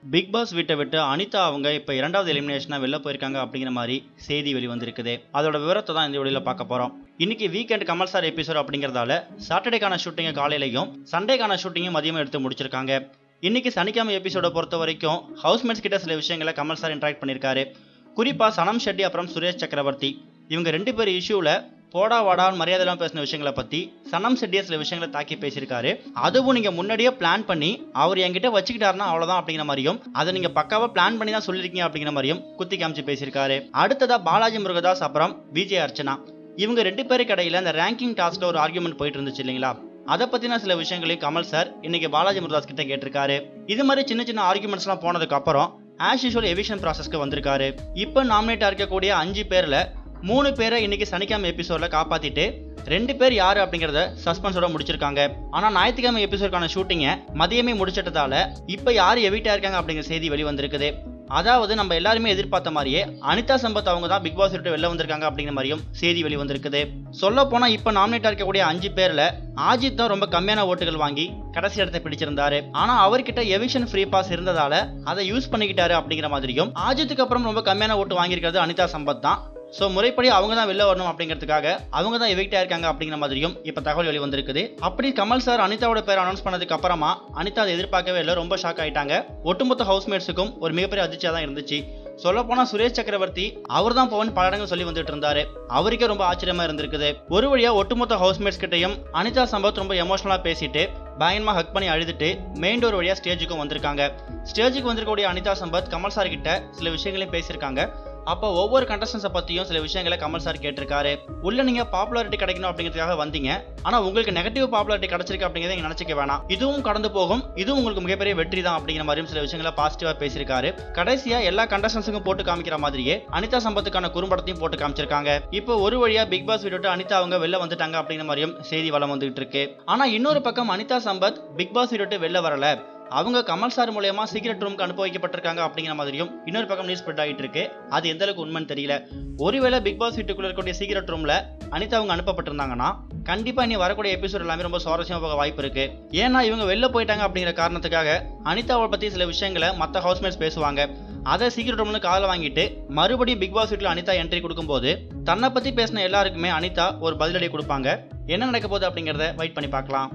big pass வீட்டை விட்டு அனிதா அவங்க இப்போ இரண்டாவது எலிமினேஷனாக வெளில போயிருக்காங்க அப்படிங்கிற மாதிரி செய்தி வெளிவந்திருக்குது அதோட விவரத்தை தான் இந்த வீடியோவில் பார்க்க போகிறோம் இன்னைக்கு வீக்கெண்ட் கமல் சார் எபிசோட் அப்படிங்கிறதால சாட்டர்டேக்கான ஷூட்டிங்கை காலையிலையும் சண்டேக்கான ஷூட்டிங்கை மதியமும் எடுத்து முடிச்சிருக்காங்க இன்னைக்கு சனிக்கிழமை எபிசோட பொறுத்த வரைக்கும் ஹவுஸ்மேட்ஸ் கிட்ட சில விஷயங்களை கமல் சார் இன்ட்ராக்ட் பண்ணியிருக்காரு குறிப்பாக சனம் ஷெட்டி அப்புறம் சுரேஷ் சக்கரவர்த்தி இவங்க ரெண்டு பேர் இஷ்யூவில் போடா வாடான்னு மரியாதைலாம் பேசின விஷயங்களை பற்றி சனம் செட்டியா சில விஷயங்களை தாக்கி பேசியிருக்காரு அதுவும் நீங்கள் முன்னாடியே பிளான் பண்ணி அவர் என்கிட்ட வச்சுக்கிட்டாருன்னா அவ்வளோதான் அப்படிங்கிற மாதிரியும் அதை நீங்கள் பக்காவாக பிளான் பண்ணி தான் சொல்லியிருக்கீங்க அப்படிங்கிற மாதிரியும் குத்தி காமிச்சு பேசியிருக்காரு அடுத்ததா பாலாஜி முருகதாஸ் அப்புறம் விஜய் அர்ச்சனா இவங்க ரெண்டு பேருக்கு இடையில அந்த ரேங்கிங் டாஸ்க்ல ஒரு ஆர்குமெண்ட் போயிட்டு இருந்துச்சு இல்லைங்களா அதை பத்தின சில விஷயங்களையும் கமல் சார் இன்னைக்கு பாலாஜி முருகதாஸ் கிட்ட கேட்டிருக்காரு இது மாதிரி சின்ன சின்ன ஆர்குமெண்ட்ஸ்லாம் போனதுக்கு அப்புறம் ஆஸ் யூஷுவல் எவிஷன் ப்ராசஸ்க்கு வந்திருக்காரு இப்போ நாமினேட் இருக்கக்கூடிய அஞ்சு பேர்ல மூணு பேரை இன்னைக்கு சனிக்கிழமை எபிசோட்ல காப்பாத்திட்டு ரெண்டு பேர் யாரு அப்படிங்கறத சஸ்பென்ஸோட முடிச்சிருக்காங்க ஆனா ஞாயிற்றுக்கிழமை எபிசோடுக்கான ஷூட்டிங்கை மதியமே முடிச்சிட்டதால இப்ப யாரு எவிட்டா இருக்காங்க அப்படிங்கிற செய்தி வெளிவந்திருக்குது அதாவது நம்ம எல்லாருமே எதிர்பார்த்த மாதிரியே அனிதா சம்பத் அவங்க தான் பிக் பாஸ் விட்டு வெளில வந்திருக்காங்க அப்படிங்கிற மாதிரியும் செய்தி வெளிவந்திருக்குது சொல்ல போனா இப்ப நாமினேட் இருக்கக்கூடிய அஞ்சு பேர்ல ஆஜித் தான் ரொம்ப கம்மியான ஓட்டுகள் வாங்கி கடைசி இடத்தை பிடிச்சிருந்தாரு ஆனா அவர்கிட்ட எவிஷன் ஃப்ரீ பாஸ் இருந்ததால அதை யூஸ் பண்ணிக்கிட்டாரு அப்படிங்கிற மாதிரியும் ஆஜித்துக்கு அப்புறம் ரொம்ப கம்மியான ஓட்டு வாங்கியிருக்கிறது அனிதா சம்பத் தான் ஸோ முறைப்படி அவங்க தான் வெளில வரணும் அப்படிங்கிறதுக்காக அவங்க தான் எவிக்ட் இருக்காங்க அப்படிங்கிற மாதிரியும் இப்போ தகவல் வெளி வந்திருக்குது அப்படி கமல் சார் அனிதாவோட பேர் அனௌன்ஸ் பண்ணதுக்கு அப்புறமா அனிதா அதை எதிர்பார்க்கவே இல்லை ரொம்ப ஷாக் ஆயிட்டாங்க ஒட்டுமொத்த ஹவுஸ்மேட்ஸுக்கும் ஒரு மிகப்பெரிய அதிர்ச்சியாக தான் இருந்துச்சு சொல்ல சுரேஷ் சக்கரவர்த்தி அவர் தான் பவன் பல இடங்கள் சொல்லி வந்துட்டு இருந்தாரு அவருக்கே ரொம்ப ஆச்சரியமா இருந்திருக்குது ஒரு வழியா ஒட்டுமொத்த ஹவுஸ்மேட்ஸ் கிட்டையும் அனிதா சம்பத் ரொம்ப எமோஷனலா பேசிட்டு பயங்கரமா ஹக் பண்ணி அழுதுட்டு மெயின் டோர் வழியா ஸ்டேஜுக்கும் வந்திருக்காங்க ஸ்டேஜுக்கு வந்திருக்கக்கூடிய அனிதா சம்பத் கமல் சார் கிட்ட சில விஷயங்களையும் பேசியிருக்காங்க அப்போ ஒவ்வொரு கண்டஸ்டன்ஸை பற்றியும் சில விஷயங்களை கமல் சார் கேட்டிருக்காரு உள்ள நீங்கள் பாப்புலாரிட்டி கிடைக்கணும் அப்படிங்கிறதுக்காக வந்தீங்க ஆனால் உங்களுக்கு நெகட்டிவ் பாப்புலாரிட்டி கிடைச்சிருக்கு அப்படிங்கிறத நீங்கள் நினச்சிக்க வேணாம் இதுவும் கடந்து போகும் இதுவும் உங்களுக்கு மிகப்பெரிய வெற்றி தான் அப்படிங்கிற மாதிரியும் சில விஷயங்களை பாசிட்டிவாக பேசியிருக்காரு கடைசியாக எல்லா கண்டஸ்டன்ஸுக்கும் போட்டு காமிக்கிற மாதிரியே அனிதா சம்பத்துக்கான குறும்படத்தையும் போட்டு காமிச்சிருக்காங்க இப்போ ஒரு வழியா பிக் பாஸ் விட்டு அனிதா அவங்க வெளில வந்துட்டாங்க அப்படிங்கிற மாதிரியும் செய்தி வளம் வந்துகிட்டு இருக்கு ஆனால் இன்னொரு பக்கம் அனிதா சம்பத் பிக் பாஸ் விட்டு வெளில வரல அவங்க கமல் சார் மூலயமா சீக்கிரட் ரூமுக்கு அனுப்ப வைக்கப்பட்டிருக்காங்க அப்படிங்கிற மாதிரியும் இன்னொரு பக்கம் நியூஸ் ஸ்ப்ரெட் ஆகிட்டு இருக்கு அது எந்த அளவுக்கு உண்மைன்னு தெரியல ஒருவேளை பிக் பாஸ் வீட்டுக்குள்ள இருக்கக்கூடிய சீக்கிரட் ரூம்ல அனிதா அவங்க அனுப்பப்பட்டிருந்தாங்கன்னா கண்டிப்பா இனி வரக்கூடிய எபிசோட் எல்லாமே ரொம்ப சுவாரஸ்யமா போக வாய்ப்பு இருக்கு ஏன்னா இவங்க வெளில போயிட்டாங்க அப்படிங்கிற காரணத்துக்காக அனிதாவை பத்தி சில விஷயங்களை மற்ற ஹவுஸ்மேட்ஸ் பேசுவாங்க அதை சீக்கிரட் ரூம்னு காதில் வாங்கிட்டு மறுபடியும் பிக் பாஸ் வீட்டில் அனிதா என்ட்ரி கொடுக்கும்போது தன்னை பத்தி பேசின எல்லாருக்குமே அனிதா ஒரு பதிலடி கொடுப்பாங்க என்ன நடக்க போகுது அப்படிங்கிறத வெயிட் பண்ணி பார்க்கலாம்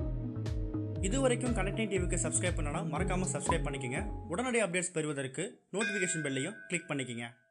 இது வரைக்கும் கனெக்டிங் டிவிக்கு சப்ஸ்கிரைப் பண்ணனா மறக்காம சப்ஸ்கிரைப் பண்ணிக்கங்க உடனடி அப்டேட்ஸ் பெறுவதற்கு நோட்டிஃபிகேஷன் பெல்லையும் கிளிக் பண்ணிக்கங்க